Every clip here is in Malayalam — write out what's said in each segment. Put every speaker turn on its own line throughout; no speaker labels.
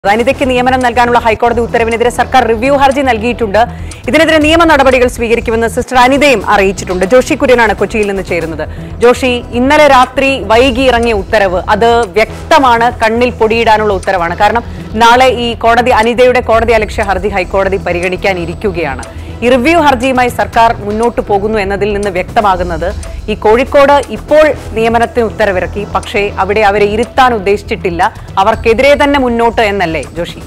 അനിതയ്ക്ക് നിയമനം നൽകാനുള്ള ഹൈക്കോടതി ഉത്തരവിനെതിരെ സർക്കാർ റിവ്യൂ ഹർജി നൽകിയിട്ടുണ്ട് ഇതിനെതിരെ നിയമ നടപടികൾ സ്വീകരിക്കുമെന്ന് സിസ്റ്റർ അനിതയും അറിയിച്ചിട്ടുണ്ട് ജോഷി കുര്യനാണ് കൊച്ചിയിൽ നിന്ന് ചേരുന്നത് ജോഷി ഇന്നലെ രാത്രി വൈകി ഇറങ്ങിയ ഉത്തരവ് അത് വ്യക്തമാണ് കണ്ണിൽ പൊടിയിടാനുള്ള ഉത്തരവാണ് കാരണം നാളെ ഈ കോടതി അനിതയുടെ കോടതി അലക്ഷ്യ ഹർജി ഹൈക്കോടതി പരിഗണിക്കാൻ ഇരിക്കുകയാണ് ഈ റിവ്യൂ ഹർജിയുമായി സർക്കാർ മുന്നോട്ട് പോകുന്നു എന്നതിൽ നിന്ന് വ്യക്തമാകുന്നത് ഈ കോഴിക്കോട് ഇപ്പോൾ നിയമനത്തിന് ഉത്തരവിറക്കി പക്ഷേ അവിടെ അവരെ ഇരുത്താൻ ഉദ്ദേശിച്ചിട്ടില്ല അവർക്കെതിരെ തന്നെ മുന്നോട്ട് എന്നല്ലേ ജോഷി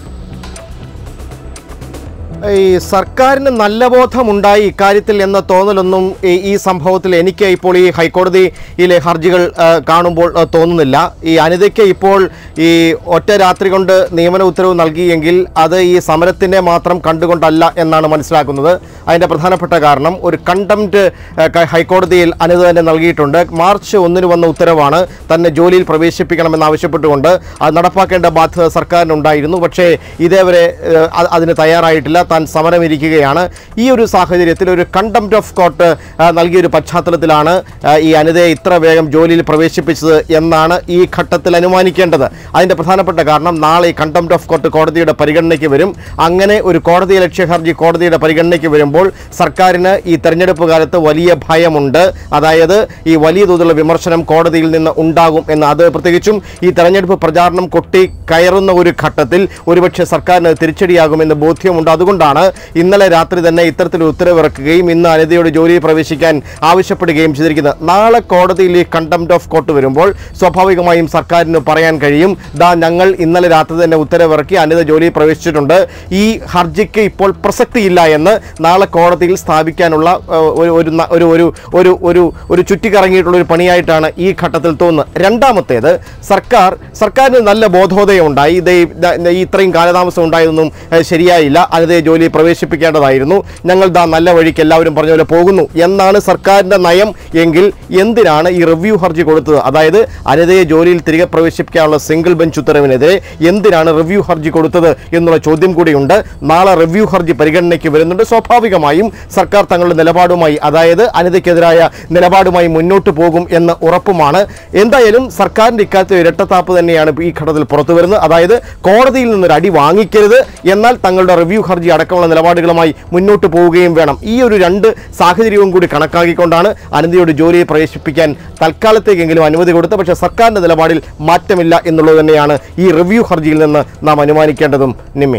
ഈ സർക്കാരിന് നല്ല ബോധമുണ്ടായി ഇക്കാര്യത്തിൽ എന്ന തോന്നലൊന്നും ഈ ഈ സംഭവത്തിൽ എനിക്ക് ഇപ്പോൾ ഈ ഹൈക്കോടതിയിലെ ഹർജികൾ ആ, കാണുമ്പോൾ ആ, തോന്നുന്നില്ല ഈ അനിതയ്ക്ക് ഇപ്പോൾ ഈ ഒറ്റ രാത്രി കൊണ്ട് നിയമന ഉത്തരവ് നൽകിയെങ്കിൽ അത് ഈ സമരത്തിനെ മാത്രം കണ്ടുകൊണ്ടല്ല എന്നാണ് മനസ്സിലാക്കുന്നത് അതിൻ്റെ പ്രധാനപ്പെട്ട കാരണം ഒരു കണ്ടംപ്റ്റ് ഹൈക്കോടതിയിൽ അനിത തന്നെ നൽകിയിട്ടുണ്ട് മാർച്ച് ഒന്നിന് വന്ന ഉത്തരവാണ് തന്നെ ജോലിയിൽ പ്രവേശിപ്പിക്കണമെന്ന് ആവശ്യപ്പെട്ടുകൊണ്ട് അത് നടപ്പാക്കേണ്ട ബാധ്യത സർക്കാരിനുണ്ടായിരുന്നു പക്ഷേ ഇതേവരെ ഏഹ്, അ- അതിന് തയ്യാറായിട്ടില്ല താൻ സമരമിരിക്കുകയാണ് ഈ ഒരു സാഹചര്യത്തിൽ ഒരു കണ്ടംപ്റ്റ് ഓഫ് കോർട്ട് നൽകിയൊരു പശ്ചാത്തലത്തിലാണ് ആ, ഈ അനിതയെ ഇത്ര വേഗം ജോലിയിൽ പ്രവേശിപ്പിച്ചത് എന്നാണ് ഈ ഘട്ടത്തിൽ അനുമാനിക്കേണ്ടത് അതിൻ്റെ പ്രധാനപ്പെട്ട കാരണം നാളെ ഈ കണ്ടംപ്റ്റ് ഓഫ് കോർട്ട് കോടതിയുടെ പരിഗണനയ്ക്ക് വരും അങ്ങനെ ഒരു കോടതി ലക്ഷ്യ ഹർജി കോടതിയുടെ പരിഗണനയ്ക്ക് വരുമ്പോൾ സർക്കാരിന് ഈ തെരഞ്ഞെടുപ്പ് കാലത്ത് വലിയ ഭയമുണ്ട് അതായത് ഈ വലിയ തോതിലുള്ള വിമർശനം കോടതിയിൽ നിന്ന് ഉണ്ടാകും എന്ന് അത് പ്രത്യേകിച്ചും ഈ തെരഞ്ഞെടുപ്പ് പ്രചാരണം കൊട്ടി കയറുന്ന ഒരു ഘട്ടത്തിൽ ഒരുപക്ഷെ സർക്കാരിന് അത് തിരിച്ചടിയാകുമെന്ന് ബോധ്യമുണ്ട് അതുകൊണ്ടാണ് ഇന്നലെ രാത്രി തന്നെ ഇത്തരത്തിലൊരു ഉത്തരവിറക്കുകയും ഇന്ന് അനിതയുടെ ജോലിയിൽ പ്രവേശിക്കാൻ ആവശ്യപ്പെടുകയും ചെയ്തിരിക്കുന്നത് നാളെ കോടതിയിൽ ഈ കണ്ടംപ്റ്റ് ഓഫ് കോർട്ട് വരുമ്പോൾ സ്വാഭാവികമായും സർക്കാരിന് പറയാൻ കഴിയും ദാ ഞങ്ങൾ ഇന്നലെ രാത്രി തന്നെ ഉത്തരവിറക്കി അനിത ജോലിയിൽ പ്രവേശിച്ചിട്ടുണ്ട് ഈ ഹർജിക്ക് ഇപ്പോൾ പ്രസക്തിയില്ല എന്ന് നാളെ കോടതിയിൽ സ്ഥാപിക്കാനുള്ള ഏഹ്, ഒരു ഒരു ന- ഒരു ഒരു ഒരു ഒരു ഒരു ചുറ്റിക്കറങ്ങിയിട്ടുള്ള ഒരു പണിയായിട്ടാണ് ഈ ഘട്ടത്തിൽ തോന്നുന്നത് രണ്ടാമത്തേത് സർക്കാർ സർക്കാരിന് നല്ല ബോധോദയം ഉണ്ടായി ഇത് ഈ- ദ- ഈ ഇത്രയും കാലതാമസം ഉണ്ടായതൊന്നും ഏഹ്, ശരിയായില്ല അനിതയെ ജോലിയിൽ പ്രവേശിപ്പിക്കേണ്ടതായിരുന്നു ഞങ്ങൾ ദാ നല്ല വഴിക്ക് എല്ലാവരും പറഞ്ഞ പോലെ പോകുന്നു എന്നാണ് സർക്കാരിൻ്റെ നയം എങ്കിൽ എന്തിനാണ് ഈ റിവ്യൂ ഹർജി കൊടുത്തത് അതായത് അനിതയെ ജോലിയിൽ തിരികെ പ്രവേശിപ്പിക്കാനുള്ള സിംഗിൾ ബെഞ്ച് ഉത്തരവിനെതിരെ എന്തിനാണ് റിവ്യൂ ഹർജി കൊടുത്തത് എന്നുള്ള ചോദ്യം കൂടിയുണ്ട് നാളെ റിവ്യൂ ഹർജി പരിഗണനയ്ക്ക് വരുന്നുണ്ട് സ്വാഭാവികമായും സർക്കാർ തങ്ങളുടെ നിലപാടുമായി അതായത് അനിതയ്ക്കെതിരായ നിലപാടുമായി മുന്നോട്ട് പോകും എന്ന ഉറപ്പുമാണ് എന്തായാലും സർക്കാരിൻ്റെ ഇക്കാലത്ത് ഇരട്ടത്താപ്പ് തന്നെയാണ് ഈ ഘട്ടത്തിൽ പുറത്തു വരുന്നത് അതായത് കോടതിയിൽ നിന്നൊരു അടി വാങ്ങിക്കരുത് എന്നാൽ തങ്ങളുടെ റിവ്യൂ ഹർജി അടക്കമുള്ള നിലപാടുകളുമായി മുന്നോട്ട് പോവുകയും വേണം ഈ ഒരു രണ്ട് സാഹചര്യവും കൂടി കണക്കാക്കിക്കൊണ്ടാണ് അനന്തയുടെ ജോലിയെ പ്രവേശിപ്പിക്കാൻ തൽക്കാലത്തേക്കെങ്കിലും അനുമതി കൊടുത്തത് പക്ഷേ സർക്കാരിൻ്റെ നിലപാടിൽ മാറ്റമില്ല എന്നുള്ളത് തന്നെയാണ് ഈ റിവ്യൂ ഹർജിയിൽ നിന്ന് നാം അനുമാനിക്കേണ്ടതും നിമ്മി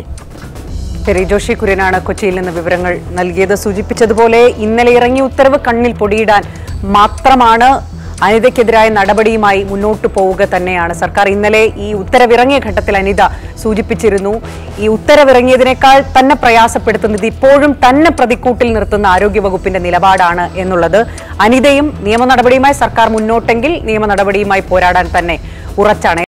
ശരി ജോഷി കുര്യനാണ് കൊച്ചിയിൽ നിന്ന് വിവരങ്ങൾ നൽകിയത് സൂചിപ്പിച്ചതുപോലെ ഇന്നലെ ഇറങ്ങിയ ഉത്തരവ് കണ്ണിൽ പൊടിയിടാൻ മാത്രമാണ് അനിതയ്ക്കെതിരായ നടപടിയുമായി മുന്നോട്ട് പോവുക തന്നെയാണ് സർക്കാർ ഇന്നലെ ഈ ഉത്തരവിറങ്ങിയ ഘട്ടത്തിൽ അനിത സൂചിപ്പിച്ചിരുന്നു ഈ ഉത്തരവിറങ്ങിയതിനേക്കാൾ തന്നെ പ്രയാസപ്പെടുത്തുന്നത് ഇപ്പോഴും തന്നെ പ്രതിക്കൂട്ടിൽ നിർത്തുന്ന ആരോഗ്യവകുപ്പിന്റെ നിലപാടാണ് എന്നുള്ളത് അനിതയും നിയമ നടപടിയുമായി സർക്കാർ മുന്നോട്ടെങ്കിൽ നിയമ നടപടിയുമായി പോരാടാൻ തന്നെ ഉറച്ചാണ്